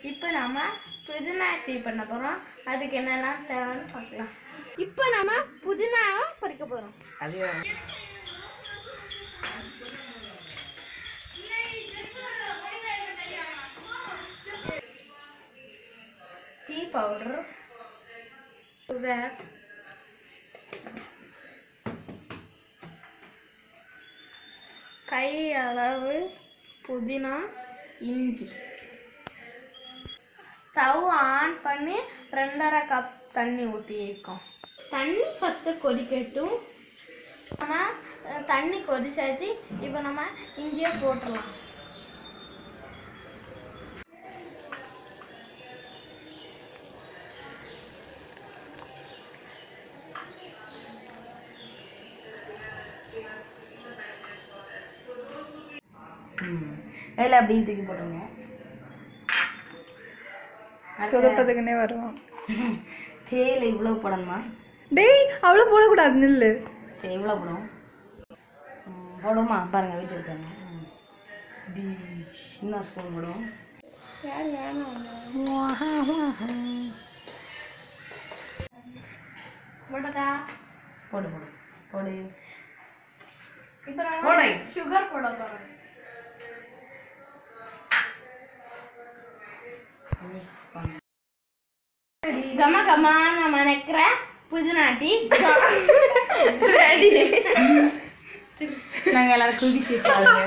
இப்போ நம்ம புதினா டீ பண்ண போகிறோம் அதுக்கு என்னெல்லாம் தேவைன்னு பார்க்கலாம் இப்போ நம்ம புதினாவை பறிக்க போகிறோம் அது டீ பவுடர் சுகர் கை அளவு புதினா இஞ்சி ஸ்டவ் ஆன் பண்ணி ரெண்டரை கப் தண்ணி ஊற்றியிருக்கோம் தண்ணி ஃபஸ்ட்டு கொதிக்கட்டும் நம்ம அஹ், தண்ணி கொதிச்சாச்சு இப்போ நம்ம இஞ்சியை போட்டுடலாம் அதில் அப்படியே தூக்கி போட்டுருங்க சொதப்பதுக்குன்னே வருவான் தேயிலை இவ்வளோ போடணுமா டேய் அவ்வளோ போடக்கூடாது நில்லு சரி இவ்வளோ போடுவோம் ம், போடுவோமா பாருங்கள் வீட்டு எடுத்தாங்க இன்னொரு ஸ்பூன் போடுவோம் போட்டதா போடு போடு போடு இப்போ நம்ம போடு. சுகர் போட போகிறோம் மிக்ஸ் பண்ணு கம கமான மணக்கிற புதினா டீ ரெடி நாங்கள் எல்லாரும் குடிச்சு பாருங்க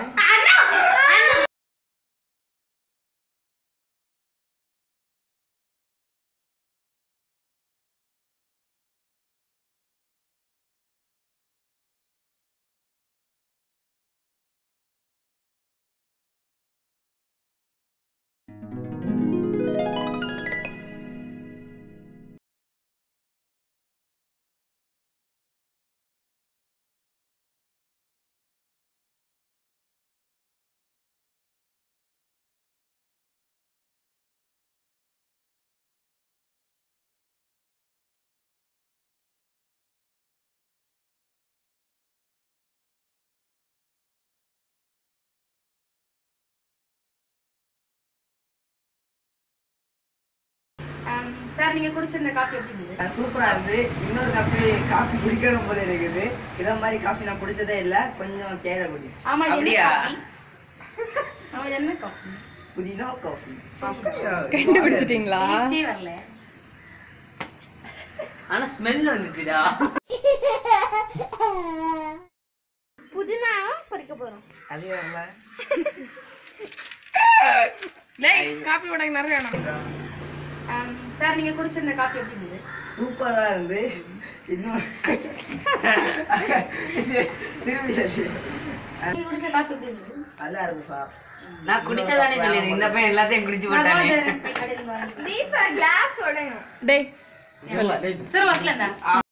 சார் நீங்கள் குடிச்சிருந்த காஃபி எப்படி இருந்தது சூப்பரா இருந்து இன்னொரு காஃபி காஃபி குடிக்கணும் போல இருக்குது இத மாதிரி காஃபி நான் குடிச்சதே இல்ல கொஞ்சம் தேயிலை குடி ஆமாம் இது என்ன அப்படியா காஃபி ஆமாம் இது என்ன காஃபி புதினா காஃபி கண்டுபிடிச்சிட்டீங்களா டேஸ்டே வரல ஆனா ஸ்மெல் வந்துச்சுடா புதினாவை பறிக்க போகிறோம் அது வரல டேய் காப்பி உனக்கு நிறைய வேணும் சார் நீங்கள் குடிச்சிருந்த காஃபி எப்படி இருந்தது சூப்பரா இருந்து இன்னும் திரும்பி சொல்லு. நீங்கள் குடிச்ச காஃபி எப்படி இருந்தது நல்லா இருக்கு சார் நான் குடிச்சதானே சொல்லிடு இந்த பையன் எல்லாத்தையும் குடிச்சு கடையில் வாங்கி கிளாஸ் உடையும் டேய் சார் வசல இருந்தா